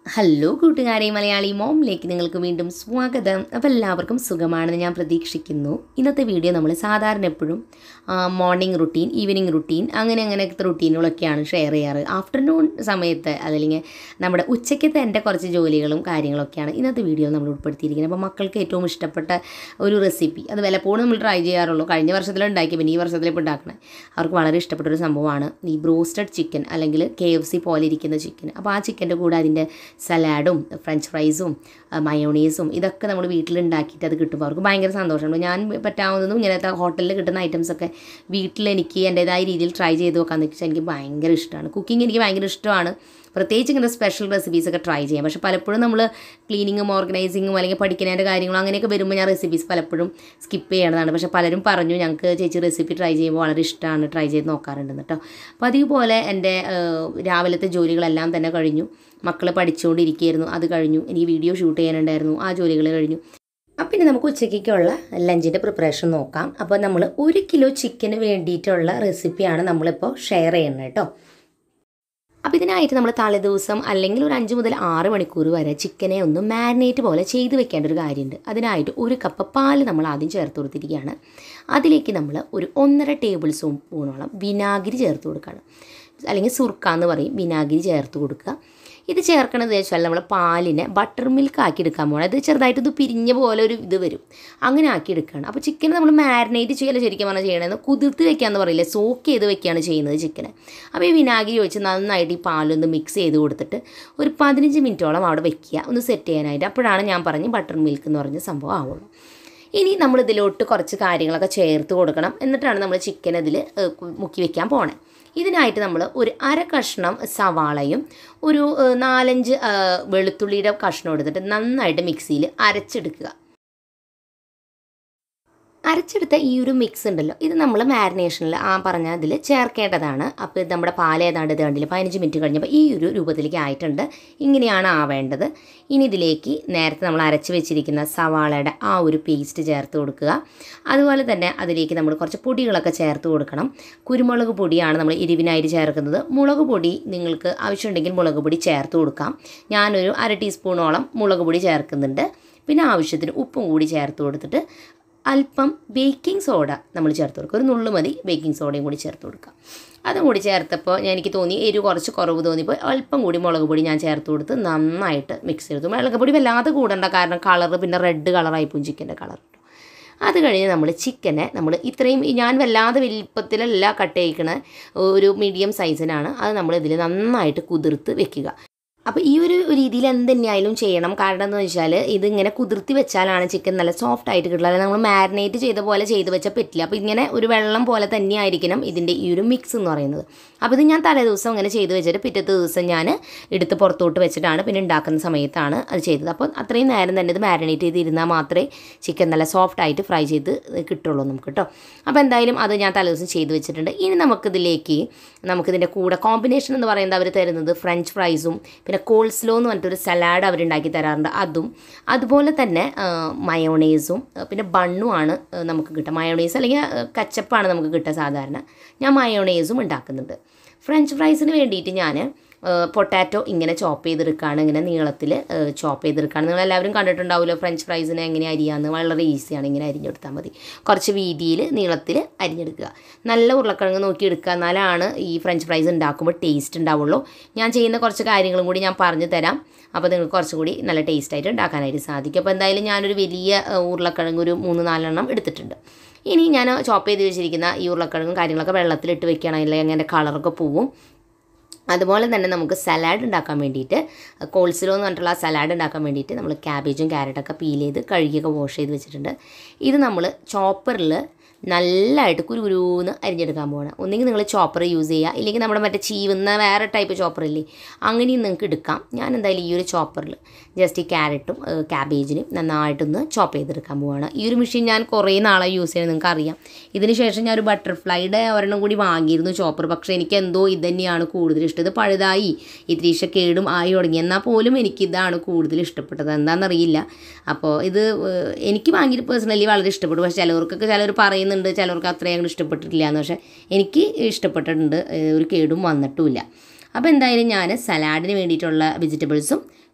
hello കൂട്ടുകാരെ മലയാളി മോമിലേക്ക് നിങ്ങൾക്ക് വീണ്ടും സ്വാഗതം അപ്പോൾ എല്ലാവർക്കും സുഖമാണെന്ന് ഞാൻ പ്രതീക്ഷിക്കുന്നു ഇന്നത്തെ വീഡിയോ നമ്മൾ സാധാരണ എപ്പോഴും മോർണിംഗ് റുട്ടീൻ ഈവനിങ് റുട്ടീൻ അങ്ങനെ അങ്ങനത്തെ റുട്ടീനുകളൊക്കെയാണ് ഷെയർ ചെയ്യാറ് ആഫ്റ്റർനൂൺ സമയത്ത് അതല്ലെങ്കിൽ നമ്മുടെ ഉച്ചയ്ക്കത്തെ എൻ്റെ കുറച്ച് ജോലികളും കാര്യങ്ങളൊക്കെയാണ് ഇന്നത്തെ വീഡിയോ നമ്മൾ ഉൾപ്പെടുത്തിയിരിക്കുന്നത് അപ്പോൾ മക്കൾക്ക് ഏറ്റവും ഇഷ്ടപ്പെട്ട ഒരു റെസിപ്പി അത് വിലപ്പോഴും നമ്മൾ ട്രൈ ചെയ്യാറുള്ളൂ കഴിഞ്ഞ വർഷത്തിലുണ്ടാക്കി പിന്നെ ഈ വർഷത്തിലിപ്പോൾ ഉണ്ടാക്കണേ അവർക്ക് വളരെ ഇഷ്ടപ്പെട്ട ഒരു സംഭവമാണ് ഈ ബ്രോസ്റ്റഡ് ചിക്കൻ അല്ലെങ്കിൽ കെ എഫ് സി പോലെ ഇരിക്കുന്ന ചിക്കൻ അപ്പോൾ ആ ചിക്കൻ്റെ കൂടെ അതിൻ്റെ സലാഡും ഫ്രഞ്ച് ഫ്രൈസും മയോണീസും ഇതൊക്കെ നമ്മൾ വീട്ടിലുണ്ടാക്കിയിട്ട് അത് കിട്ടുമ്പോൾ അവർക്ക് ഭയങ്കര സന്തോഷമാണ് ഞാൻ പറ്റാവുന്നതും ഇങ്ങനത്തെ ഹോട്ടലിൽ കിട്ടുന്ന ഐറ്റംസൊക്കെ വീട്ടിൽ എനിക്ക് എൻ്റേതായ രീതിയിൽ ട്രൈ ചെയ്ത് നോക്കാമെന്ന് വെച്ചാൽ എനിക്ക് ഭയങ്കര ഇഷ്ടമാണ് കുക്കിംഗ് എനിക്ക് ഭയങ്കര ഇഷ്ടമാണ് പ്രത്യേകിച്ച് ഇങ്ങനെ സ്പെഷ്യൽ റെസിപ്പീസ് ഒക്കെ ട്രൈ ചെയ്യാം പക്ഷേ പലപ്പോഴും നമ്മൾ ക്ലീനിങ്ങും ഓർഗനൈസിങ്ങും അല്ലെങ്കിൽ പഠിക്കുന്നതിൻ്റെ കാര്യങ്ങളും അങ്ങനെയൊക്കെ വരുമ്പോൾ ഞാൻ റെസിപ്പീസ് പലപ്പോഴും സ്കിപ്പ് ചെയ്യണതാണ് പക്ഷേ പലരും പറഞ്ഞു ഞങ്ങൾക്ക് ചേച്ചി റെസിപ്പി ട്രൈ ചെയ്യുമ്പോൾ വളരെ ഇഷ്ടമാണ് ട്രൈ ചെയ്ത് നോക്കാറുണ്ടെന്ന് കേട്ടോ അപ്പോൾ അതേപോലെ എൻ്റെ രാവിലത്തെ ജോലികളെല്ലാം തന്നെ കഴിഞ്ഞു മക്കൾ പഠിച്ചുകൊണ്ടിരിക്കുകയായിരുന്നു അത് കഴിഞ്ഞു എനിക്ക് വീഡിയോ ഷൂട്ട് ചെയ്യാനുണ്ടായിരുന്നു ആ ജോലികൾ കഴിഞ്ഞു അപ്പം പിന്നെ നമുക്ക് ഉച്ചയ്ക്കുള്ള ലഞ്ചിൻ്റെ പ്രിപ്പറേഷൻ നോക്കാം അപ്പോൾ നമ്മൾ ഒരു കിലോ ചിക്കന് വേണ്ടിയിട്ടുള്ള റെസിപ്പിയാണ് നമ്മളിപ്പോൾ ഷെയർ ചെയ്യുന്നത് കേട്ടോ അപ്പോൾ ഇതിനായിട്ട് നമ്മൾ തലേദിവസം അല്ലെങ്കിൽ ഒരു അഞ്ച് മുതൽ ആറ് മണിക്കൂർ വരെ ചിക്കനെ ഒന്ന് മാരിനേറ്റ് പോലെ ചെയ്ത് വെക്കേണ്ട ഒരു കാര്യമുണ്ട് അതിനായിട്ട് ഒരു കപ്പ് പാൽ നമ്മൾ ആദ്യം ചേർത്ത് കൊടുത്തിരിക്കുകയാണ് അതിലേക്ക് നമ്മൾ ഒരു ഒന്നര ടേബിൾ സ്പൂണോളം വിനാഗിരി ചേർത്ത് കൊടുക്കുകയാണ് അല്ലെങ്കിൽ സുർക്ക എന്ന് പറയും വിനാഗിരി ചേർത്ത് കൊടുക്കുക ഇത് ചേർക്കണത് വെച്ചാൽ നമ്മൾ പാലിനെ ബട്ടർ മിൽക്ക് ആക്കി എടുക്കാൻ പോകണം അത് ചെറുതായിട്ട് ഇത് പിരിഞ്ഞ പോലെ ഒരു ഇത് വരും അങ്ങനെ ആക്കി എടുക്കുകയാണ് അപ്പോൾ ചിക്കൻ നമ്മൾ മാരിനേറ്റ് ചെയ്യല ശരിക്കും പറഞ്ഞാൽ ചെയ്യണമെന്ന് കുതിർത്ത് വെക്കാമെന്ന് പറയില്ലേ സോക്ക് ചെയ്ത് വെക്കുകയാണ് ചെയ്യുന്നത് ചിക്കനെ അപ്പോൾ ഈ വിനാഗിരി ഒഴിച്ച് നന്നായിട്ട് ഈ പാലൊന്ന് മിക്സ് ചെയ്ത് കൊടുത്തിട്ട് ഒരു പതിനഞ്ച് മിനിറ്റോളം അവിടെ വെക്കുക ഒന്ന് സെറ്റ് ചെയ്യാനായിട്ട് അപ്പോഴാണ് ഞാൻ പറഞ്ഞ് ബട്ടർ മിൽക്ക് എന്ന് പറഞ്ഞ സംഭവം ആവുള്ളൂ ഇനി നമ്മൾ ഇതിലോട്ട് കുറച്ച് കാര്യങ്ങളൊക്കെ ചേർത്ത് കൊടുക്കണം എന്നിട്ടാണ് നമ്മൾ ചിക്കൻ അതിൽ മുക്കി വെക്കാൻ പോണേ ഇതിനായിട്ട് നമ്മൾ ഒരു അര കഷ്ണം സവാളയും ഒരു നാലഞ്ച് വെളുത്തുള്ളിയുടെ കഷ്ണം എടുത്തിട്ട് നന്നായിട്ട് മിക്സിയിൽ അരച്ചെടുക്കുക അരച്ചെടുത്ത ഈ ഒരു മിക്സ് ഉണ്ടല്ലോ ഇത് നമ്മൾ മാരിനേഷനിൽ ആ പറഞ്ഞ അതിൽ ചേർക്കേണ്ടതാണ് അപ്പോൾ ഇത് നമ്മുടെ പാൽ ഏതാണ്ട് ഇത് കണ്ടില്ല പതിനഞ്ച് മിനിറ്റ് കഴിഞ്ഞപ്പോൾ ഈ ഒരു രൂപത്തിലേക്ക് ആയിട്ടുണ്ട് ഇങ്ങനെയാണ് ആവേണ്ടത് ഇനി ഇതിലേക്ക് നേരത്തെ നമ്മൾ അരച്ച് വെച്ചിരിക്കുന്ന സവാളയുടെ ആ ഒരു പേസ്റ്റ് ചേർത്ത് കൊടുക്കുക അതുപോലെ തന്നെ അതിലേക്ക് നമ്മൾ കുറച്ച് പൊടികളൊക്കെ ചേർത്ത് കൊടുക്കണം കുരുമുളക് പൊടിയാണ് നമ്മൾ എരിവിനായിട്ട് ചേർക്കുന്നത് മുളക് പൊടി നിങ്ങൾക്ക് ആവശ്യമുണ്ടെങ്കിൽ മുളക് പൊടി ചേർത്ത് കൊടുക്കാം ഞാനൊരു അര ടീസ്പൂണോളം മുളക് പൊടി ചേർക്കുന്നുണ്ട് പിന്നെ ആവശ്യത്തിന് ഉപ്പും കൂടി ചേർത്ത് കൊടുത്തിട്ട് അല്പം ബേക്കിംഗ് സോഡ നമ്മൾ ചേർത്ത് കൊടുക്കുക ഒരു നുള്ളു മതി ബേക്കിംഗ് സോഡയും കൂടി ചേർത്ത് കൊടുക്കുക അതും കൂടി ചേർത്തപ്പോൾ എനിക്ക് തോന്നി എരിവ് കുറച്ച് കുറവ് തോന്നിയപ്പോൾ അല്പം കൂടി മുളക് പൊടി ഞാൻ ചേർത്ത് കൊടുത്ത് നന്നായിട്ട് മിക്സ് ചെയ്തു മുളക് പൊടി വല്ലാതെ കൂടണ്ട കാരണം കളർ പിന്നെ റെഡ് കളറായിപ്പോവും ചിക്കൻ്റെ കളർ അത് കഴിഞ്ഞ് നമ്മൾ ചിക്കനെ നമ്മൾ ഇത്രയും ഞാൻ വല്ലാതെ വലിപ്പത്തിലല്ല കട്ട് ചെയ്യിക്കണ ഒരു മീഡിയം സൈസിനാണ് അത് നമ്മൾ ഇതിൽ നന്നായിട്ട് കുതിർത്ത് വെക്കുക അപ്പോൾ ഈ ഒരു രീതിയിൽ എന്ത് തന്നെയായാലും ചെയ്യണം കാരണം എന്ന് വെച്ചാൽ ഇതിങ്ങനെ കുതിർത്തി വെച്ചാലാണ് ചിക്കൻ നല്ല സോഫ്റ്റ് ആയിട്ട് കിട്ടുക അല്ലെങ്കിൽ നമ്മൾ മാരിനേറ്റ് ചെയ്ത പോലെ ചെയ്ത് വെച്ചാൽ പറ്റില്ല അപ്പോൾ ഇങ്ങനെ ഒരു വെള്ളം പോലെ തന്നെയായിരിക്കണം ഇതിൻ്റെ ഈ ഒരു മിക്സ് എന്ന് പറയുന്നത് അപ്പോൾ ഇത് ഞാൻ തലേ ദിവസം അങ്ങനെ ചെയ്ത് വെച്ചിട്ട് പിറ്റത്തെ ദിവസം ഞാൻ എടുത്ത് പുറത്തോട്ട് വെച്ചിട്ടാണ് പിന്നെ ഉണ്ടാക്കുന്ന സമയത്താണ് അത് ചെയ്തത് അപ്പോൾ അത്രയും നേരം തന്നെ ഇത് മാരിനേറ്റ് ചെയ്തിരുന്നാൽ മാത്രമേ ചിക്കൻ നല്ല സോഫ്റ്റ് ആയിട്ട് ഫ്രൈ ചെയ്ത് കിട്ടുള്ളൂ നമുക്ക് കേട്ടോ അപ്പോൾ എന്തായാലും അത് ഞാൻ തലേ ദിവസം ചെയ്ത് വെച്ചിട്ടുണ്ട് ഇനി നമുക്കിതിലേക്ക് നമുക്കിതിൻ്റെ കൂടെ കോമ്പിനേഷൻ എന്ന് പറയുന്നത് അവർ തരുന്നത് ഫ്രഞ്ച് ഫ്രൈസും പിന്നെ കോൾസ്ലോ എന്ന് പറഞ്ഞിട്ടൊരു സലാഡ് അവരുണ്ടാക്കി തരാറുണ്ട് അതും അതുപോലെ തന്നെ മയോണൈസും പിന്നെ ബണ്ണുമാണ് നമുക്ക് കിട്ടുക മയോണൈസ് അല്ലെങ്കിൽ കച്ചപ്പാണ് നമുക്ക് കിട്ടുക സാധാരണ ഞാൻ മയോണൈസും ഉണ്ടാക്കുന്നുണ്ട് ഫ്രഞ്ച് ഫ്രൈസിന് വേണ്ടിയിട്ട് ഞാൻ പൊട്ടാറ്റോ ഇങ്ങനെ ചോപ്പ് ചെയ്തെടുക്കുകയാണ് ഇങ്ങനെ നീളത്തിൽ ചോപ്പ് ചെയ്തെടുക്കുകയാണ് നിങ്ങൾ എല്ലാവരും കണ്ടിട്ടുണ്ടാവുമല്ലോ ഫ്രഞ്ച് ഫ്രൈസിന് എങ്ങനെ അരിയാന്ന് വളരെ ഈസിയാണ് ഇങ്ങനെ അരിഞ്ഞെടുത്താൽ മതി കുറച്ച് വീതിയിൽ നീളത്തിൽ അരിഞ്ഞെടുക്കുക നല്ല ഉരുളക്കിഴങ്ങ് നോക്കി എടുക്കുക എന്നാലാണ് ഈ ഫ്രഞ്ച് ഫ്രൈസ് ഉണ്ടാക്കുമ്പോൾ ടേസ്റ്റ് ഉണ്ടാവുള്ളൂ ഞാൻ ചെയ്യുന്ന കുറച്ച് കാര്യങ്ങളും കൂടി ഞാൻ പറഞ്ഞു തരാം അപ്പോൾ നിങ്ങൾക്ക് കുറച്ചുകൂടി നല്ല ടേസ്റ്റായിട്ട് ഉണ്ടാക്കാനായിട്ട് സാധിക്കും അപ്പോൾ എന്തായാലും ഞാനൊരു വലിയ ഉരുളക്കിഴങ്ങ് ഒരു മൂന്ന് നാലെണ്ണം എടുത്തിട്ടുണ്ട് ഇനി ഞാൻ ചോപ്പ് ചെയ്ത് വെച്ചിരിക്കുന്ന ഈ ഉരുളക്കിഴങ്ങും കാര്യങ്ങളൊക്കെ വെള്ളത്തിലിട്ട് വെക്കുകയാണെങ്കിൽ അങ്ങനെ കളറൊക്കെ പോവും അതുപോലെ തന്നെ നമുക്ക് സലാഡ് ഉണ്ടാക്കാൻ വേണ്ടിയിട്ട് കോൾസിലോ എന്ന് പറഞ്ഞിട്ടുള്ള ആ സലാഡ് ഉണ്ടാക്കാൻ വേണ്ടിയിട്ട് നമ്മൾ ക്യാബേജും ക്യാരറ്റൊക്കെ പീൽ ചെയ്ത് കഴുകിയൊക്കെ വാഷ് ചെയ്ത് വെച്ചിട്ടുണ്ട് ഇത് നമ്മൾ ചോപ്പറിൽ നല്ലതായിട്ട് കുരുകുരുന്ന് അരിഞ്ഞെടുക്കാൻ പോകണം ഒന്നെങ്കിൽ നിങ്ങൾ ചോപ്പർ യൂസ് ചെയ്യുക ഇല്ലെങ്കിൽ നമ്മുടെ മറ്റേ ചീവുന്ന വേറെ ടൈപ്പ് ചോപ്പറില്ലേ അങ്ങനെയും നിങ്ങൾക്ക് എടുക്കാം ഞാൻ എന്തായാലും ഈ ഒരു ചോപ്പറിൽ ജസ്റ്റ് ഈ ക്യാരറ്റും ക്യാബേജിനും നന്നായിട്ടൊന്ന് ചോപ്പ് ചെയ്തെടുക്കാൻ പോവുകയാണ് ഈ ഒരു മെഷീൻ ഞാൻ കുറേ നാളെ യൂസ് ചെയ്യുന്നത് നിങ്ങൾക്ക് അറിയാം ഇതിന് ശേഷം ഞാൻ ഒരു ബട്ടർഫ്ലൈയുടെ ഒരെണ്ണം കൂടി വാങ്ങിയിരുന്നു ചോപ്പർ പക്ഷേ എനിക്ക് എന്തോ ഇത് തന്നെയാണ് കൂടുതൽ ഇഷ്ടം ഇത് പഴുതായി ഇത്തിരീശ കേടും ആയി തുടങ്ങി എന്നാൽ പോലും എനിക്കിതാണ് കൂടുതൽ ഇഷ്ടപ്പെട്ടത് എന്താണെന്നറിയില്ല അപ്പോൾ ഇത് എനിക്ക് വാങ്ങിയിട്ട് പേഴ്സണലി വളരെ ഇഷ്ടപ്പെട്ടു പക്ഷേ ചിലവർക്കൊക്കെ ചിലർ പറയുന്നുണ്ട് ചിലർക്ക് അത്രയും അങ്ങോട്ട് ഇഷ്ടപ്പെട്ടിട്ടില്ല എന്ന് പക്ഷേ എനിക്ക് ഇഷ്ടപ്പെട്ടിട്ടുണ്ട് ഒരു കേടും വന്നിട്ടുമില്ല അപ്പോൾ എന്തായാലും ഞാൻ സലാഡിന് വേണ്ടിയിട്ടുള്ള വെജിറ്റബിൾസും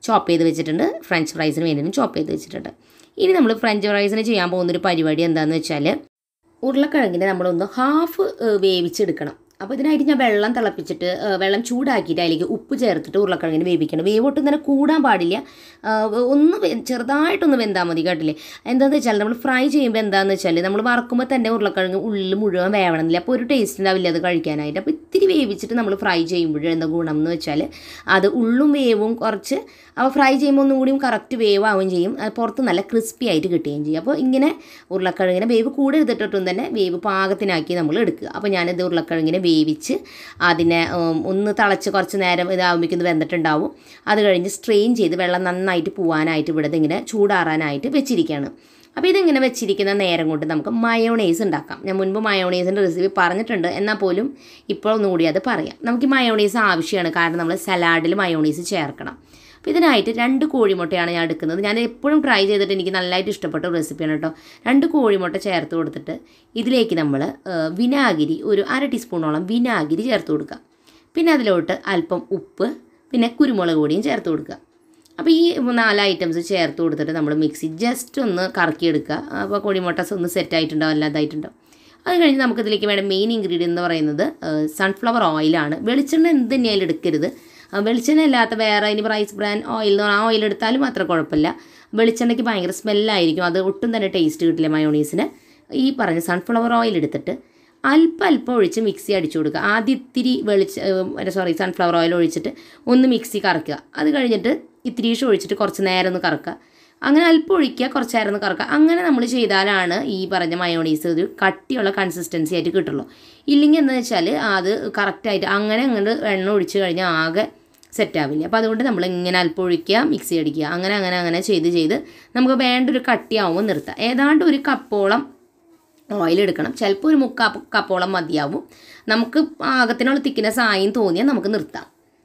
ചോപ്പ് ചെയ്ത് വെച്ചിട്ടുണ്ട് ഫ്രഞ്ച് ഫ്രൈസിന് വേണ്ടിയിട്ടും ചോപ്പ് ചെയ്ത് വെച്ചിട്ടുണ്ട് ഇനി നമ്മൾ ഫ്രഞ്ച് ഫ്രൈസിന് ചെയ്യാൻ പോകുന്നൊരു പരിപാടി എന്താണെന്ന് വെച്ചാൽ ഉരുളക്കിഴങ്ങിനെ നമ്മളൊന്ന് ഹാഫ് വേവിച്ചെടുക്കണം അപ്പോൾ ഇതിനായിട്ട് ഞാൻ വെള്ളം തിളപ്പിച്ചിട്ട് ഏഹ്, വെള്ളം ചൂടാക്കിയിട്ട് അതിലേക്ക് ഉപ്പ് ചേർത്തിട്ട് ഉരുളക്കിഴങ്ങിന് വേവിക്കണം വേവ് ഒട്ടും തന്നെ കൂടാൻ പാടില്ല ആഹ്, ഒന്ന് വെ- ചെറുതായിട്ടൊന്ന് വെന്താൽ മതി കേട്ടില്ലേ എന്താണെന്ന് വെച്ചാൽ നമ്മൾ ഫ്രൈ ചെയ്യുമ്പോൾ എന്താണെന്ന് വെച്ചാൽ നമ്മൾ വറക്കുമ്പോൾ തന്നെ ഉരുളക്കിഴങ്ങ് ഉള്ളിൽ മുഴുവൻ വേവണമെന്നില്ല അപ്പോൾ ഒരു ടേസ്റ്റ് ഉണ്ടാവില്ല അത് കഴിക്കാനായിട്ട് അപ്പോൾ ഇത്തിരി വേവിച്ചിട്ട് നമ്മൾ ഫ്രൈ ചെയ്യുമ്പോൾ എന്താ ഗുണം എന്ന് വെച്ചാൽ അത് ഉള്ളും വേവും കുറച്ച് അപ്പോൾ ഫ്രൈ ചെയ്യുമ്പോൾ ഒന്നും കൂടിയും കറക്റ്റ് വേവ് ആവുകയും ചെയ്യും അത് പുറത്ത് നല്ല ക്രിസ്പി ആയിട്ട് കിട്ടുകയും ചെയ്യും അപ്പോൾ ഇങ്ങനെ ഉരുളക്കിഴങ്ങിനെ വേവ് കൂടെ എടുത്തിട്ടും തന്നെ വേവ് പാകത്തിനാക്കി നമ്മൾ എടുക്കുക അപ്പോൾ ഞാനിത് ഉരുളക്കിഴങ്ങിനെ വേവിച്ച് അതിനെ ഉം, ഒന്ന് തിളച്ച് കുറച്ച് നേരം ഇതാകുമ്പോഴേക്കും വെന്തിട്ടുണ്ടാവും അത് കഴിഞ്ഞ് സ്ട്രെയിൻ ചെയ്ത് വെള്ളം നന്നായിട്ട് പോകാനായിട്ട് ഇവിടെ ഇതിങ്ങനെ ചൂടാറാനായിട്ട് വെച്ചിരിക്കുകയാണ് അപ്പോൾ ഇതിങ്ങനെ വെച്ചിരിക്കുന്ന നേരം കൊണ്ട് നമുക്ക് മയോണൈസ് ഉണ്ടാക്കാം ഞാൻ മുൻപ് മയോണൈസിൻ്റെ റെസിപ്പി പറഞ്ഞിട്ടുണ്ട് എന്നാൽ പോലും ഇപ്പോൾ ഒന്നുകൂടി അത് പറയാം നമുക്ക് ഈ മയോണൈസ് ആവശ്യമാണ് കാരണം നമ്മൾ സലാഡിൽ മയോണൈസ് ചേർക്കണം അപ്പോൾ ഇതിനായിട്ട് രണ്ട് കോഴിമുട്ടയാണ് ഞാൻ എടുക്കുന്നത് ഞാൻ എപ്പോഴും ട്രൈ ചെയ്തിട്ട് എനിക്ക് നല്ലതായിട്ട് ഇഷ്ടപ്പെട്ട ഒരു റെസിപ്പിയാണ് കേട്ടോ രണ്ട് കോഴിമുട്ട ചേർത്ത് കൊടുത്തിട്ട് ഇതിലേക്ക് നമ്മൾ വിനാഗിരി ഒരു അര ടീസ്പൂണോളം വിനാഗിരി ചേർത്ത് കൊടുക്കുക പിന്നെ അതിലോട്ട് അല്പം ഉപ്പ് പിന്നെ കുരുമുളക് പൊടിയും ചേർത്ത് കൊടുക്കുക അപ്പോൾ ഈ നാല് ഐറ്റംസ് ചേർത്ത് കൊടുത്തിട്ട് നമ്മൾ മിക്സി ജസ്റ്റ് ഒന്ന് കറക്കിയെടുക്കുക അപ്പോൾ കോഴിമുട്ട ഒന്ന് സെറ്റ് ആയിട്ടുണ്ടാവും അല്ലാതായിട്ടുണ്ടാവും അത് കഴിഞ്ഞ് നമുക്കിതിലേക്ക് വേണ്ട മെയിൻ ഇൻഗ്രീഡിയൻ്റ് എന്ന് പറയുന്നത് സൺഫ്ലവർ ഓയിലാണ് വെളിച്ചെണ്ണ എന്ത് തന്നെയായാലും എടുക്കരുത് ആ, വെളിച്ചെണ്ണ അല്ലാത്ത വേറെ ഇനി റൈസ് ബ്രാൻ ഓയിൽ എന്ന് പറഞ്ഞാൽ ആ ഓയിൽ എടുത്താലും അത്ര കുഴപ്പമില്ല വെളിച്ചെണ്ണയ്ക്ക് ഭയങ്കര സ്മെല്ലായിരിക്കും അത് ഒട്ടും തന്നെ ടേസ്റ്റ് കിട്ടില്ല മയോണീസിന് ഈ പറഞ്ഞ സൺഫ്ലവർ ഓയിൽ എടുത്തിട്ട് അല്പം അല്പം ഒഴിച്ച് മിക്സി അടിച്ചു കൊടുക്കുക ആദ്യം ഇത്തിരി വെളിച്ച സോറി സൺഫ്ലവർ ഓയിൽ ഒഴിച്ചിട്ട് ഒന്ന് മിക്സി കറക്കുക അത് കഴിഞ്ഞിട്ട് ഇത്തിരീഷ് ഒഴിച്ചിട്ട് കുറച്ച് നേരം ഒന്ന് കറക്കുക അങ്ങനെ അല്പം ഒഴിക്കുക കുറച്ച് നേരം ഒന്ന് കറക്കുക അങ്ങനെ നമ്മൾ ചെയ്താലാണ് ഈ പറഞ്ഞ മയോണീസ് ഒരു കട്ടിയുള്ള കൺസിസ്റ്റൻസി ആയിട്ട് കിട്ടുള്ളൂ ഇല്ലെങ്കിൽ എന്താണെന്ന് വെച്ചാൽ അത് കറക്റ്റായിട്ട് അങ്ങനെ അങ്ങോട്ട് എണ്ണ ഒഴിച്ച് കഴിഞ്ഞാൽ ആകെ സെറ്റ് ആവില്ല അപ്പോൾ അതുകൊണ്ട് നമ്മൾ ഇങ്ങനെ അല്പം ഒഴിക്കുക മിക്സി അടിക്കുക അങ്ങനെ അങ്ങനെ അങ്ങനെ ചെയ്ത് ചെയ്ത് നമുക്ക് വേണ്ട ഒരു കട്ടിയാവുമ്പോൾ നിർത്താം ഏതാണ്ട് ഒരു കപ്പോളം ഓയിൽ എടുക്കണം ചിലപ്പോൾ ഒരു മുക്കാ കപ്പോളം മതിയാവും നമുക്ക് പാകത്തിനുള്ള തിക്നെസ് ആയും തോന്നിയാൽ നമുക്ക് നിർത്താം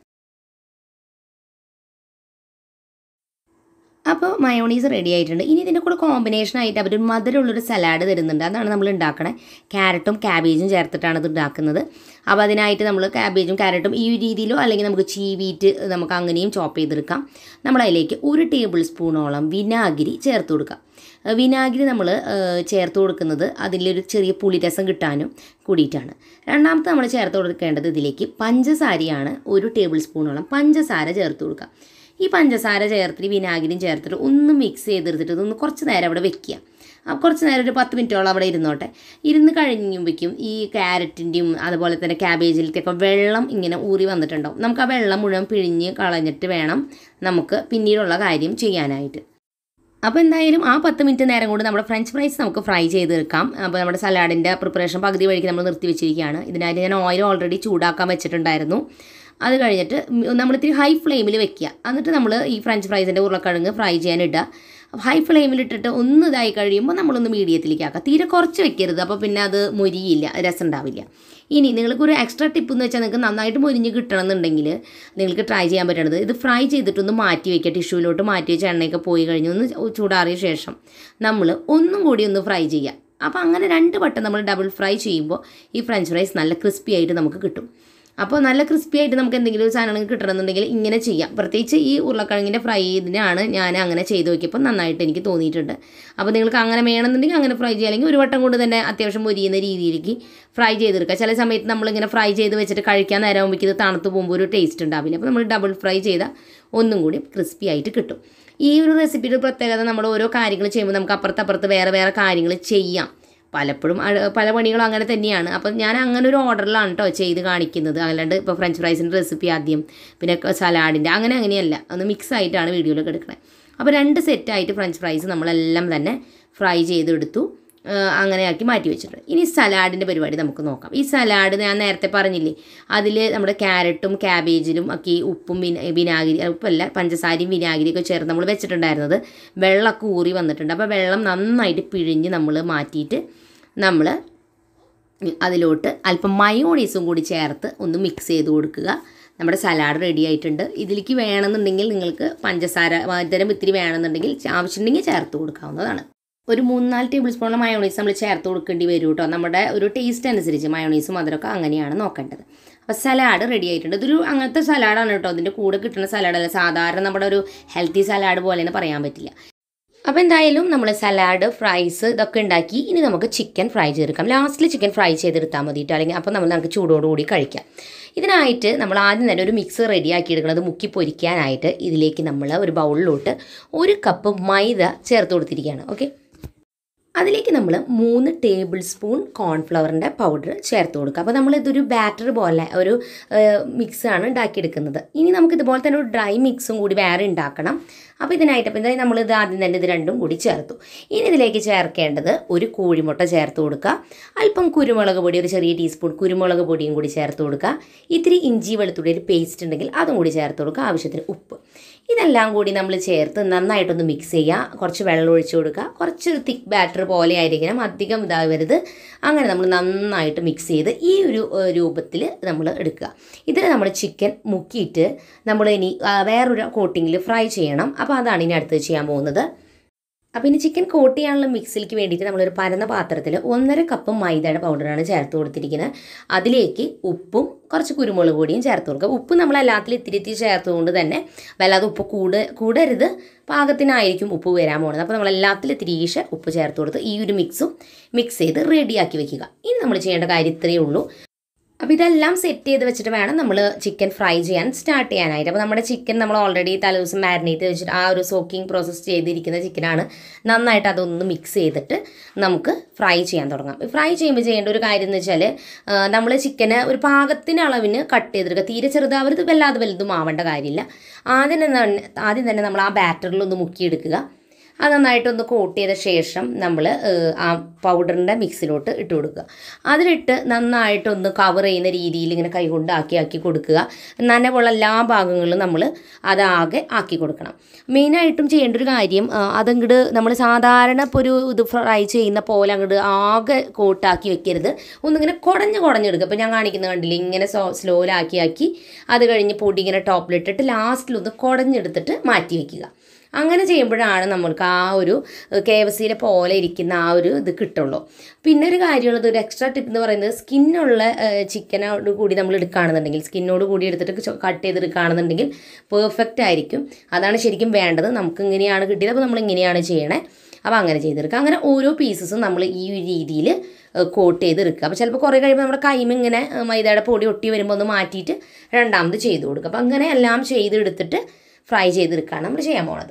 അപ്പോൾ മയോണീസ് റെഡി ആയിട്ടുണ്ട് ഇനി ഇതിൻ്റെ കൂടെ കോമ്പിനേഷൻ ആയിട്ട് അവർ മധുരമുള്ളൊരു സലാഡ് തരുന്നുണ്ട് അതാണ് നമ്മൾ ഉണ്ടാക്കണേ ക്യാരറ്റും ക്യാബേജും ചേർത്തിട്ടാണ് ഇത് ഉണ്ടാക്കുന്നത് അപ്പോൾ അതിനായിട്ട് നമ്മൾ ക്യാബേജും ക്യാരറ്റും ഈ ഒരു രീതിയിലോ അല്ലെങ്കിൽ നമുക്ക് ചീവീറ്റ് നമുക്ക് അങ്ങനെയും ചോപ്പ് ചെയ്തെടുക്കാം നമ്മൾ അതിലേക്ക് ഒരു ടേബിൾ സ്പൂണോളം വിനാഗിരി ചേർത്ത് കൊടുക്കാം ഏഹ് വിനാഗിരി നമ്മൾ ചേർത്ത് കൊടുക്കുന്നത് അതിലൊരു ചെറിയ പുളിരസം കിട്ടാനും കൂടിയിട്ടാണ് രണ്ടാമത്തെ നമ്മൾ ചേർത്ത് കൊടുക്കേണ്ടത് ഇതിലേക്ക് പഞ്ചസാരയാണ് ഒരു ടേബിൾ സ്പൂണോളം പഞ്ചസാര ചേർത്ത് കൊടുക്കുക ഈ പഞ്ചസാര ചേർത്തിട്ട് വിനാഗിരിയും ചേർത്തിട്ട് ഒന്ന് മിക്സ് ചെയ്തെടുത്തിട്ട് ഇതൊന്ന് കുറച്ച് നേരം അവിടെ വെക്കുക ആ കുറച്ച് നേരം ഒരു പത്ത് മിനിറ്റോളം അവിടെ ഇരുന്നോട്ടെ ഇരുന്ന് കഴിയുമ്പോഴേക്കും ഈ ക്യാരറ്റിൻ്റെയും അതുപോലെ തന്നെ ക്യാബേജിലത്തെയൊക്കെ വെള്ളം ഇങ്ങനെ ഊറി വന്നിട്ടുണ്ടാവും നമുക്ക് ആ വെള്ളം മുഴുവൻ പിഴിഞ്ഞ് കളഞ്ഞിട്ട് വേണം നമുക്ക് പിന്നീടുള്ള കാര്യം ചെയ്യാനായിട്ട് അപ്പോൾ എന്തായാലും ആ പത്ത് മിനിറ്റ് നേരം കൊണ്ട് നമ്മുടെ ഫ്രഞ്ച് ഫ്രൈസ് നമുക്ക് ഫ്രൈ ചെയ്തെടുക്കാം അപ്പോൾ നമ്മുടെ സലാഡിൻ്റെ പ്രിപ്പറേഷൻ പകുതി വഴിക്ക് നമ്മൾ നിർത്തി വെച്ചിരിക്കുകയാണ് ഇതിനായിട്ട് ഞാൻ ഓയിൽ ഓൾറെഡി ചൂടാക്കാൻ വെച്ചിട്ടുണ്ടായിരുന്നു അത് കഴിഞ്ഞിട്ട് നമ്മൾ ഇത്തിരി ഹൈ ഫ്ലെയിമിൽ വെക്കുക എന്നിട്ട് നമ്മൾ ഈ ഫ്രഞ്ച് ഫ്രൈസിൻ്റെ ഉരുളക്കിഴങ്ങ് ഫ്രൈ ചെയ്യാൻ ഇടുക ഹൈ ഫ്ലെയിമിൽ ഇട്ടിട്ട് ഒന്ന് ഇതായി കഴിയുമ്പോൾ നമ്മളൊന്ന് മീഡിയത്തിലേക്ക് ആക്കുക തീരെ കുറച്ച് വെക്കരുത് അപ്പോൾ പിന്നെ അത് മൊരിയില്ല രസം ഉണ്ടാവില്ല ഇനി നിങ്ങൾക്ക് ഒരു എക്സ്ട്രാ ടിപ്പ് എന്ന് വെച്ചാൽ നിങ്ങൾക്ക് നന്നായിട്ട് മൊരിഞ്ഞ് കിട്ടണം എന്നുണ്ടെങ്കിൽ നിങ്ങൾക്ക് ട്രൈ ചെയ്യാൻ പറ്റണത് ഇത് ഫ്രൈ ചെയ്തിട്ടൊന്ന് മാറ്റി വെക്കുക ടിഷ്യൂവിലോട്ട് മാറ്റി വെച്ച എണ്ണയൊക്കെ പോയി കഴിഞ്ഞ് ഒന്ന് ചൂടാറിയ ശേഷം നമ്മൾ ഒന്നും കൂടി ഒന്ന് ഫ്രൈ ചെയ്യുക അപ്പോൾ അങ്ങനെ രണ്ട് വട്ടം നമ്മൾ ഡബിൾ ഫ്രൈ ചെയ്യുമ്പോൾ ഈ ഫ്രഞ്ച് ഫ്രൈസ് നല്ല ക്രിസ്പി ആയിട്ട് നമുക്ക് കിട്ടും അപ്പോൾ നല്ല ക്രിസ്പി ആയിട്ട് നമുക്ക് എന്തെങ്കിലും ഒരു സാധനങ്ങൾ കിട്ടണമെന്നുണ്ടെങ്കിൽ ഇങ്ങനെ ചെയ്യാം പ്രത്യേകിച്ച് ഈ ഉരുളക്കിഴങ്ങിൻ്റെ ഫ്രൈ ഇതിനാണ് ഞാൻ അങ്ങനെ ചെയ്ത് നോക്കിയപ്പോൾ നന്നായിട്ട് എനിക്ക് തോന്നിയിട്ടുണ്ട് അപ്പോൾ നിങ്ങൾക്ക് അങ്ങനെ വേണമെന്നുണ്ടെങ്കിൽ അങ്ങനെ ഫ്രൈ ചെയ്യുക അല്ലെങ്കിൽ ഒരു വട്ടം കൊണ്ട് തന്നെ അത്യാവശ്യം മൊരിയുന്ന രീതിയിലേക്ക് ഫ്രൈ ചെയ്തെടുക്കുക ചില സമയത്ത് നമ്മളിങ്ങനെ ഫ്രൈ ചെയ്ത് വെച്ചിട്ട് കഴിക്കാൻ നേരം ആകുമ്പോൾ ഇത് തണുത്ത് പോകുമ്പോൾ ഒരു ടേസ്റ്റ് ഉണ്ടാവില്ല അപ്പോൾ നമ്മൾ ഡബിൾ ഫ്രൈ ചെയ്താൽ ഒന്നും കൂടി ക്രിസ്പി ആയിട്ട് കിട്ടും ഈ ഒരു റെസിപ്പിയുടെ പ്രത്യേകത നമ്മൾ ഓരോ കാര്യങ്ങൾ ചെയ്യുമ്പോൾ നമുക്ക് അപ്പുറത്തപ്പുറത്ത് വേറെ വേറെ കാര്യങ്ങൾ ചെയ്യാം പലപ്പോഴും അഴ- പല പണികളും അങ്ങനെ തന്നെയാണ് അപ്പം ഞാൻ അങ്ങനെ ഒരു ഓർഡറിലാണ് കേട്ടോ ചെയ്ത് കാണിക്കുന്നത് അല്ലാണ്ട് ഇപ്പോൾ ഫ്രഞ്ച് ഫ്രൈസിൻ്റെ റെസിപ്പി ആദ്യം പിന്നെ സലാഡിൻ്റെ അങ്ങനെ അങ്ങനെയല്ല ഒന്ന് മിക്സ് ആയിട്ടാണ് വീഡിയോയിലൊക്കെ എടുക്കുന്നത് അപ്പോൾ രണ്ട് സെറ്റായിട്ട് ഫ്രഞ്ച് ഫ്രൈസ് നമ്മളെല്ലാം തന്നെ ഫ്രൈ ചെയ്തെടുത്തു ഏഹ് അങ്ങനെയാക്കി മാറ്റി വെച്ചിട്ടുണ്ട് ഇനി സലാഡിൻ്റെ പരിപാടി നമുക്ക് നോക്കാം ഈ സലാഡ് ഞാൻ നേരത്തെ പറഞ്ഞില്ലേ അതിൽ നമ്മുടെ ക്യാരറ്റും ക്യാബേജിലും ഒക്കെ ഈ ഉപ്പും വിന വിനാഗിരി ഉപ്പല്ല പഞ്ചസാരയും വിനാഗിരിയൊക്കെ ചേർത്ത് നമ്മൾ വെച്ചിട്ടുണ്ടായിരുന്നത് വെള്ളമൊക്കെ ഊറി വന്നിട്ടുണ്ട് അപ്പോൾ വെള്ളം നന്നായിട്ട് പിഴിഞ്ഞ് നമ്മൾ മാറ്റിയിട്ട് നമ്മൾ അതിലോട്ട് അല്പം മയോണീസും കൂടി ചേർത്ത് ഒന്ന് മിക്സ് ചെയ്ത് കൊടുക്കുക നമ്മുടെ സലാഡ് റെഡി ആയിട്ടുണ്ട് ഇതിലേക്ക് വേണമെന്നുണ്ടെങ്കിൽ നിങ്ങൾക്ക് പഞ്ചസാര മധുരം ഇത്തിരി വേണമെന്നുണ്ടെങ്കിൽ ആവശ്യമുണ്ടെങ്കിൽ ചേർത്ത് കൊടുക്കാവുന്നതാണ് ഒരു മൂന്നാല് ടേബിൾ സ്പൂൺ മയോണീസ് നമ്മൾ ചേർത്ത് കൊടുക്കേണ്ടി വരും കേട്ടോ നമ്മുടെ ഒരു ടേസ്റ്റ് അനുസരിച്ച് മയോണീസും മധുരമൊക്കെ അങ്ങനെയാണ് നോക്കേണ്ടത് അപ്പോൾ സലാഡ് റെഡി ആയിട്ടുണ്ട് ഇതൊരു അങ്ങനത്തെ സലാഡാണ് കേട്ടോ അതിൻ്റെ കൂടെ കിട്ടുന്ന സലാഡല്ല സാധാരണ നമ്മുടെ ഒരു ഹെൽത്തി സലാഡ് പോലെയെന്ന് പറയാൻ പറ്റില്ല അപ്പോൾ എന്തായാലും നമ്മൾ സലാഡ് ഫ്രൈസ് ഇതൊക്കെ ഉണ്ടാക്കി ഇനി നമുക്ക് ചിക്കൻ ഫ്രൈ ചെയ്തെടുക്കാം ലാസ്റ്റിൽ ചിക്കൻ ഫ്രൈ ചെയ്തെടുത്താൽ മതി കേട്ടോ അല്ലെങ്കിൽ അപ്പോൾ നമ്മൾ നമുക്ക് ചൂടോടുകൂടി കഴിക്കാം ഇതിനായിട്ട് നമ്മൾ ആദ്യം തന്നെ ഒരു മിക്സ് റെഡിയാക്കി എടുക്കുന്നത് മുക്കി പൊരിക്കാനായിട്ട് ഇതിലേക്ക് നമ്മൾ ഒരു ബൗളിലോട്ട് ഒരു കപ്പ് മൈദ ചേർത്ത് കൊടുത്തിരിക്കുകയാണ് ഓക്കെ അതിലേക്ക് നമ്മൾ മൂന്ന് ടേബിൾ സ്പൂൺ കോൺഫ്ലവറിൻ്റെ പൗഡർ ചേർത്ത് കൊടുക്കുക അപ്പോൾ നമ്മൾ ഇതൊരു ബാറ്റർ പോലെ ഒരു മിക്സാണ് ഉണ്ടാക്കിയെടുക്കുന്നത് ഇനി നമുക്ക് ഇതുപോലെ തന്നെ ഒരു ഡ്രൈ മിക്സും കൂടി വേറെ ഉണ്ടാക്കണം അപ്പോൾ ഇതിനായിട്ട് അപ്പോൾ എന്തായാലും നമ്മളിത് ആദ്യം തന്നെ ഇത് രണ്ടും കൂടി ചേർത്തു ഇനി ഇതിലേക്ക് ചേർക്കേണ്ടത് ഒരു കോഴിമുട്ട ചേർത്ത് കൊടുക്കുക അല്പം കുരുമുളക് പൊടി ഒരു ചെറിയ ടീസ്പൂൺ കുരുമുളക് പൊടിയും കൂടി ചേർത്ത് കൊടുക്കുക ഇത്തിരി ഇഞ്ചി വെളുത്തുള്ളി ഒരു പേസ്റ്റ് ഉണ്ടെങ്കിൽ അതും കൂടി ചേർത്ത് കൊടുക്കുക ആവശ്യത്തിന് ഉപ്പ് ഇതെല്ലാം കൂടി നമ്മൾ ചേർത്ത് നന്നായിട്ടൊന്ന് മിക്സ് ചെയ്യുക കുറച്ച് വെള്ളം ഒഴിച്ചു കൊടുക്കുക കുറച്ചൊരു തിക്ക് ബാറ്റർ പോലെ ആയിരിക്കണം അധികം ഇതാവരുത് അങ്ങനെ നമ്മൾ നന്നായിട്ട് മിക്സ് ചെയ്ത് ഈ ഒരു രൂപത്തിൽ നമ്മൾ എടുക്കുക ഇതിൽ നമ്മൾ ചിക്കൻ മുക്കിയിട്ട് നമ്മൾ ഇനി ആ, വേറൊരു കോട്ടിങ്ങിൽ ഫ്രൈ ചെയ്യണം അപ്പോൾ അതാണ് ഇനി അടുത്ത് ചെയ്യാൻ പോകുന്നത് അപ്പോൾ ഇനി ചിക്കൻ കോട്ട് ചെയ്യാനുള്ള മിക്സിലേക്ക് വേണ്ടിയിട്ട് നമ്മളൊരു പരന്ന പാത്രത്തിൽ ഒന്നര കപ്പ് മൈദയുടെ പൗഡറാണ് ചേർത്ത് കൊടുത്തിരിക്കുന്നത് അതിലേക്ക് ഉപ്പും കുറച്ച് കുരുമുളക് പൊടിയും ചേർത്ത് കൊടുക്കുക ഉപ്പ് നമ്മൾ എല്ലാത്തിലും ഇത്തിരി ഇത്തിരി ചേർത്തുകൊണ്ട് തന്നെ വല്ലാതെ ഉപ്പ് കൂട് കൂടരുത് പാകത്തിനായിരിക്കും ഉപ്പ് വരാൻ പോകുന്നത് അപ്പോൾ നമ്മൾ എല്ലാത്തിലും ഇത്തിരീശ ഉപ്പ് ചേർത്ത് കൊടുത്ത് ഈ ഒരു മിക്സും മിക്സ് ചെയ്ത് റെഡിയാക്കി വെക്കുക ഇനി നമ്മൾ ചെയ്യേണ്ട കാര്യം ഇത്രയേ ഉള്ളൂ അപ്പോൾ ഇതെല്ലാം സെറ്റ് ചെയ്ത് വെച്ചിട്ട് വേണം നമ്മൾ ചിക്കൻ ഫ്രൈ ചെയ്യാൻ സ്റ്റാർട്ട് ചെയ്യാനായിട്ട് അപ്പോൾ നമ്മുടെ ചിക്കൻ നമ്മൾ ഓൾറെഡി തലേദിവസം മാരിനേറ്റ് വെച്ചിട്ട് ആ ഒരു സോക്കിംഗ് പ്രോസസ്സ് ചെയ്തിരിക്കുന്ന ചിക്കനാണ് നന്നായിട്ട് അതൊന്ന് മിക്സ് ചെയ്തിട്ട് നമുക്ക് ഫ്രൈ ചെയ്യാൻ തുടങ്ങാം ഫ്രൈ ചെയ്യുമ്പോൾ ചെയ്യേണ്ട ഒരു കാര്യം എന്ന് വെച്ചാൽ നമ്മൾ ചിക്കന് ഒരു പാകത്തിന് അളവിന് കട്ട് ചെയ്തെടുക്കുക തീരെ ചെറുതാവരുത് വല്ലാതെ വലുതും ആവേണ്ട കാര്യമില്ല ആദ്യം തന്നെ ആദ്യം തന്നെ നമ്മൾ ആ ബാറ്ററിൽ ഒന്ന് മുക്കിയെടുക്കുക അത് നന്നായിട്ടൊന്ന് കോട്ട് ചെയ്ത ശേഷം നമ്മൾ ആ പൗഡറിൻ്റെ മിക്സിലോട്ട് ഇട്ട് കൊടുക്കുക അതിലിട്ട് നന്നായിട്ടൊന്ന് കവർ ചെയ്യുന്ന രീതിയിൽ ഇങ്ങനെ കൈകൊണ്ട് ആക്കി ആക്കി കൊടുക്കുക നനവുള്ള എല്ലാ ഭാഗങ്ങളിലും നമ്മൾ അതാകെ ആക്കി കൊടുക്കണം മെയിനായിട്ടും ചെയ്യേണ്ട ഒരു കാര്യം ആ, അതങ്ങട് നമ്മൾ സാധാരണ ഇപ്പോൾ ഒരു ഇത് ഫ്രൈ ചെയ്യുന്ന പോലെ അങ്ങോട്ട് ആകെ കോട്ടാക്കി വെക്കരുത് ഒന്നിങ്ങനെ കുടഞ്ഞ് കുടഞ്ഞെടുക്കുക അപ്പോൾ ഞാൻ കാണിക്കുന്ന കണ്ടില്ലേ ഇങ്ങനെ സോ സ്ലോയിലാക്കി ആക്കി അത് കഴിഞ്ഞ് പൊടി ഇങ്ങനെ ടോപ്പിലിട്ടിട്ട് ലാസ്റ്റിലൊന്ന് കുടഞ്ഞെടുത്തിട്ട് മാറ്റി വെക്കുക അങ്ങനെ ചെയ്യുമ്പോഴാണ് നമ്മൾക്ക് ആ ഒരു കെ എഫ് സിയിലെ പോലെ ഇരിക്കുന്ന ആ ഒരു ഇത് കിട്ടുള്ളൂ പിന്നെ ഒരു കാര്യമുള്ളത് ഒരു എക്സ്ട്രാ ടിപ്പ് എന്ന് പറയുന്നത് സ്കിന്നുള്ള ചിക്കനോട് കൂടി നമ്മൾ എടുക്കുകയാണെന്നുണ്ടെങ്കിൽ സ്കിന്നോട് കൂടി എടുത്തിട്ട് കട്ട് ചെയ്തെടുക്കുകയാണെന്നുണ്ടെങ്കിൽ പെർഫെക്റ്റ് ആയിരിക്കും അതാണ് ശരിക്കും വേണ്ടത് നമുക്ക് ഇങ്ങനെയാണ് കിട്ടിയത് അപ്പോൾ നമ്മൾ ഇങ്ങനെയാണ് ചെയ്യണേ അപ്പോൾ അങ്ങനെ ചെയ്തെടുക്കുക അങ്ങനെ ഓരോ പീസസും നമ്മൾ ഈ ഒരു രീതിയിൽ കോട്ട് ചെയ്തെടുക്കുക അപ്പോൾ ചിലപ്പോൾ കുറേ കഴിയുമ്പോൾ നമ്മുടെ കൈമ ഇങ്ങനെ ഏഹ്, മൈദയുടെ പൊടി ഒട്ടി വരുമ്പോൾ ഒന്ന് മാറ്റിയിട്ട് രണ്ടാമത് ചെയ്ത് കൊടുക്കുക അപ്പോൾ അങ്ങനെ എല്ലാം ചെയ്തെടുത്തിട്ട് ഫ്രൈ ചെയ്തെടുക്കുകയാണ് നമ്മൾ ചെയ്യാൻ പോണത്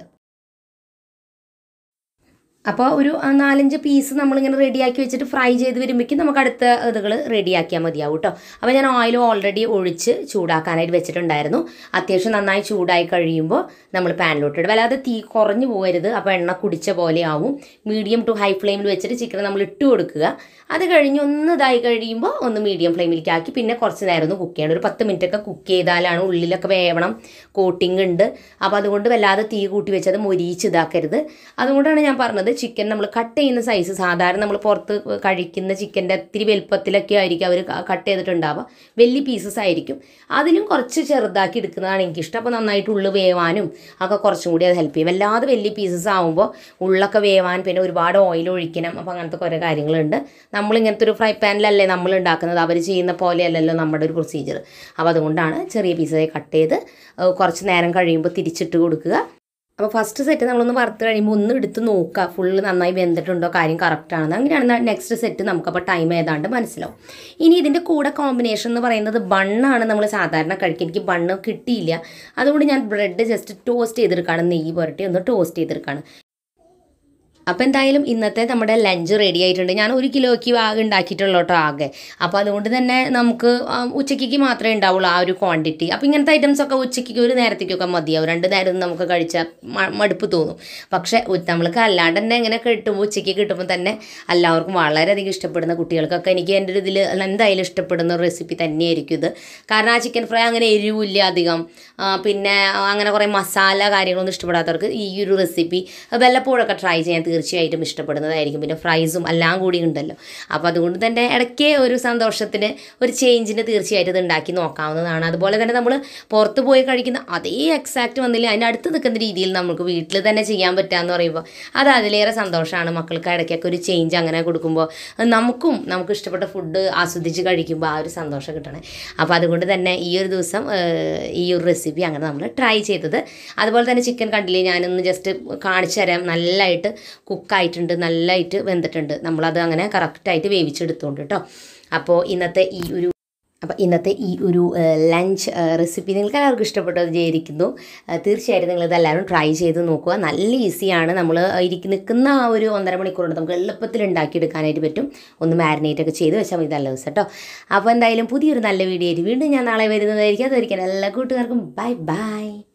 അപ്പോൾ ഒരു ആ, നാലഞ്ച് പീസ് നമ്മളിങ്ങനെ റെഡിയാക്കി വെച്ചിട്ട് ഫ്രൈ ചെയ്ത് വരുമ്പോഴേക്കും നമുക്ക് അടുത്ത ഇതുകൾ റെഡിയാക്കിയാൽ മതിയാവും കേട്ടോ അപ്പോൾ ഞാൻ ഓയിൽ ഓൾറെഡി ഒഴിച്ച് ചൂടാക്കാനായിട്ട് വെച്ചിട്ടുണ്ടായിരുന്നു അത്യാവശ്യം നന്നായി ചൂടായി കഴിയുമ്പോൾ നമ്മൾ പാനിലോട്ട് ഇടും വല്ലാതെ തീ കുറഞ്ഞു പോകരുത് അപ്പോൾ എണ്ണ കുടിച്ച പോലെ ആവും മീഡിയം ടു ഹൈ ഫ്ലെയിമിൽ വെച്ചിട്ട് ചിക്കൻ നമ്മൾ ഇട്ട് കൊടുക്കുക അത് കഴിഞ്ഞ് ഒന്ന് ഇതായി കഴിയുമ്പോൾ ഒന്ന് മീഡിയം ഫ്ലെയിമിലേക്ക് ആക്കി പിന്നെ കുറച്ച് നേരം ഒന്ന് കുക്ക് ചെയ്യണം ഒരു പത്ത് മിനിറ്റ് ഒക്കെ കുക്ക് ചെയ്താലാണ് ഉള്ളിലൊക്കെ വേവണം കോട്ടിംഗ് ഉണ്ട് അപ്പോൾ അതുകൊണ്ട് വല്ലാതെ തീ കൂട്ടി വെച്ചത് മൊരിയിച്ച് ഇതാക്കരുത് അതുകൊണ്ടാണ് ഞാൻ പറഞ്ഞത് ചിക്കൻ നമ്മൾ കട്ട് ചെയ്യുന്ന സൈസ് സാധാരണ നമ്മൾ പുറത്ത് കഴിക്കുന്ന ചിക്കൻ്റെ ഇത്തിരി വലുപ്പത്തിലൊക്കെ ആയിരിക്കും അവർ കട്ട് ചെയ്തിട്ടുണ്ടാവുക വലിയ പീസസ് ആയിരിക്കും അതിലും കുറച്ച് ചെറുതാക്കി എടുക്കുന്നതാണ് എനിക്കിഷ്ടം അപ്പോൾ നന്നായിട്ട് ഉള്ളു വേവാനും ഒക്കെ കുറച്ചും കൂടി അത് ഹെൽപ്പ് ചെയ്യും വല്ലാതെ വലിയ പീസസ് ആകുമ്പോൾ ഉള്ളൊക്കെ വേവാൻ പിന്നെ ഒരുപാട് ഓയിൽ ഒഴിക്കണം അപ്പോൾ അങ്ങനത്തെ കുറേ കാര്യങ്ങളുണ്ട് നമ്മൾ ഇങ്ങനത്തെ ഒരു ഫ്രൈ പാനിലല്ലേ നമ്മൾ ഉണ്ടാക്കുന്നത് അവർ ചെയ്യുന്ന പോലെയല്ലല്ലോ നമ്മുടെ ഒരു പ്രൊസീജിയർ അപ്പോൾ അതുകൊണ്ടാണ് ചെറിയ പീസായി കട്ട് ചെയ്ത് ഏഹ് കുറച്ച് നേരം കഴിയുമ്പോൾ തിരിച്ചിട്ട് കൊടുക്കുക അപ്പോൾ ഫസ്റ്റ് സെറ്റ് നമ്മളൊന്ന് വറുത്ത് കഴിയുമ്പോൾ ഒന്ന് എടുത്ത് നോക്കുക ഫുള്ള് നന്നായി വെന്തിട്ടുണ്ടോ കാര്യം കറക്റ്റ് ആണെന്ന് അങ്ങനെയാണ് നെക്സ്റ്റ് സെറ്റ് നമുക്കപ്പോൾ ടൈം ഏതാണ്ട് മനസ്സിലാവും ഇനി ഇതിൻ്റെ കൂടെ കോമ്പിനേഷൻ എന്ന് പറയുന്നത് ബണ്ണാണ് നമ്മൾ സാധാരണ കഴിക്കുക എനിക്ക് ബണ്ണ് കിട്ടിയില്ല അതുകൊണ്ട് ഞാൻ ബ്രെഡ് ജസ്റ്റ് ടോസ്റ്റ് ചെയ്തെടുക്കുകയാണ് നെയ്യ് പുരട്ടി ഒന്ന് ടോസ്റ്റ് ചെയ്തെടുക്കുകയാണ് അപ്പോൾ എന്തായാലും ഇന്നത്തെ നമ്മുടെ ലഞ്ച് റെഡി ആയിട്ടുണ്ട് ഞാൻ ഒരു കിലോയ്ക്ക് ആകെ ഉണ്ടാക്കിയിട്ടുള്ളൂ കേട്ടോ ആകെ അപ്പോൾ അതുകൊണ്ട് തന്നെ നമുക്ക് ആ, ഉച്ചയ്ക്ക് മാത്രമേ ഉണ്ടാവുള്ളൂ ആ ഒരു ക്വാണ്ടിറ്റി അപ്പോൾ ഇങ്ങനത്തെ ഐറ്റംസ് ഒക്കെ ഉച്ചയ്ക്ക് ഒരു നേരത്തേക്കൊക്കെ മതിയാവും രണ്ട് നേരം നമുക്ക് കഴിച്ചാൽ മ- മടുപ്പ് തോന്നും പക്ഷേ ഉ- നമ്മൾക്ക് അല്ലാണ്ട് തന്നെ ഇങ്ങനെ കിട്ടുമ്പോൾ ഉച്ചയ്ക്ക് കിട്ടുമ്പോൾ തന്നെ എല്ലാവർക്കും വളരെയധികം ഇഷ്ടപ്പെടുന്ന കുട്ടികൾക്കൊക്കെ എനിക്ക് എൻ്റെ ഒരു ഇതിൽ എന്തായാലും ഇഷ്ടപ്പെടുന്ന ഒരു റെസിപ്പി തന്നെയായിരിക്കും ഇത് കാരണം ആ ചിക്കൻ ഫ്രൈ അങ്ങനെ എരിവില്ല അധികം ആ, പിന്നെ അങ്ങനെ കുറേ മസാല കാര്യങ്ങളൊന്നും ഇഷ്ടപ്പെടാത്തവർക്ക് ഈ ഒരു റെസിപ്പി വല്ലപ്പോഴൊക്കെ ട്രൈ ചെയ്യാൻ തീർച്ചയായിട്ടും ഇഷ്ടപ്പെടുന്നതായിരിക്കും പിന്നെ ഫ്രൈസും എല്ലാം കൂടി ഉണ്ടല്ലോ അപ്പോൾ അതുകൊണ്ട് തന്നെ ഇടയ്ക്ക് ഒരു സന്തോഷത്തിന് ഒരു ചേഞ്ചിന് തീർച്ചയായിട്ടും ഇത് ഉണ്ടാക്കി നോക്കാവുന്നതാണ് അതുപോലെ തന്നെ നമ്മൾ പുറത്ത് പോയി കഴിക്കുന്ന അതേ എക്സാക്റ്റ് വന്നില്ല അതിൻ്റെ അടുത്ത് നിൽക്കുന്ന രീതിയിൽ നമുക്ക് വീട്ടിൽ തന്നെ ചെയ്യാൻ പറ്റാന്ന് പറയുമ്പോൾ അത് അതിലേറെ സന്തോഷമാണ് മക്കൾക്ക് ഇടയ്ക്കൊക്കെ ഒരു ചേഞ്ച് അങ്ങനെ കൊടുക്കുമ്പോൾ അത് നമുക്കും നമുക്ക് ഇഷ്ടപ്പെട്ട ഫുഡ് ആസ്വദിച്ച് കഴിക്കുമ്പോൾ ആ ഒരു സന്തോഷം കിട്ടണേ അപ്പോൾ അതുകൊണ്ട് തന്നെ ഈ ഒരു ദിവസം ഏഹ്, ഈ ഒരു റെസിപ്പി അങ്ങനെ നമ്മൾ ട്രൈ ചെയ്തത് അതുപോലെ തന്നെ ചിക്കൻ കണ്ടില്ലേ ഞാനൊന്ന് ജസ്റ്റ് കാണിച്ചു തരാം നല്ലതായിട്ട് കുക്കായിട്ടുണ്ട് നല്ലതായിട്ട് വെന്തിട്ടുണ്ട് നമ്മളത് അങ്ങനെ കറക്റ്റായിട്ട് വേവിച്ചെടുത്തോണ്ട് കേട്ടോ അപ്പോൾ ഇന്നത്തെ ഈ ഒരു അപ്പോൾ ഇന്നത്തെ ഈ ഒരു ലഞ്ച് റെസിപ്പി നിങ്ങൾക്ക് എല്ലാവർക്കും ഇഷ്ടപ്പെട്ടു വിചാരിക്കുന്നു ഏഹ് തീർച്ചയായിട്ടും നിങ്ങളിത് എല്ലാവരും ട്രൈ ചെയ്ത് നോക്കുക നല്ല ഈസിയാണ് നമ്മൾ ഇരിക്കുന്ന നിൽക്കുന്ന ആ ഒരു ഒന്നര മണിക്കൂർ കൊണ്ട് നമുക്ക് എളുപ്പത്തിൽ ഉണ്ടാക്കിയെടുക്കാനായിട്ട് പറ്റും ഒന്ന് മാരിനേറ്റ് ഒക്കെ ചെയ്ത് വെച്ചാൽ മതി നല്ല ദിവസം കേട്ടോ അപ്പോൾ എന്തായാലും പുതിയൊരു നല്ല വീഡിയോ ആയിട്ട് വീണ്ടും ഞാൻ നാളെ വരുന്നതായിരിക്കും അതൊരിക്കലും എല്ലാ കൂട്ടുകാർക്കും ബൈ ബൈ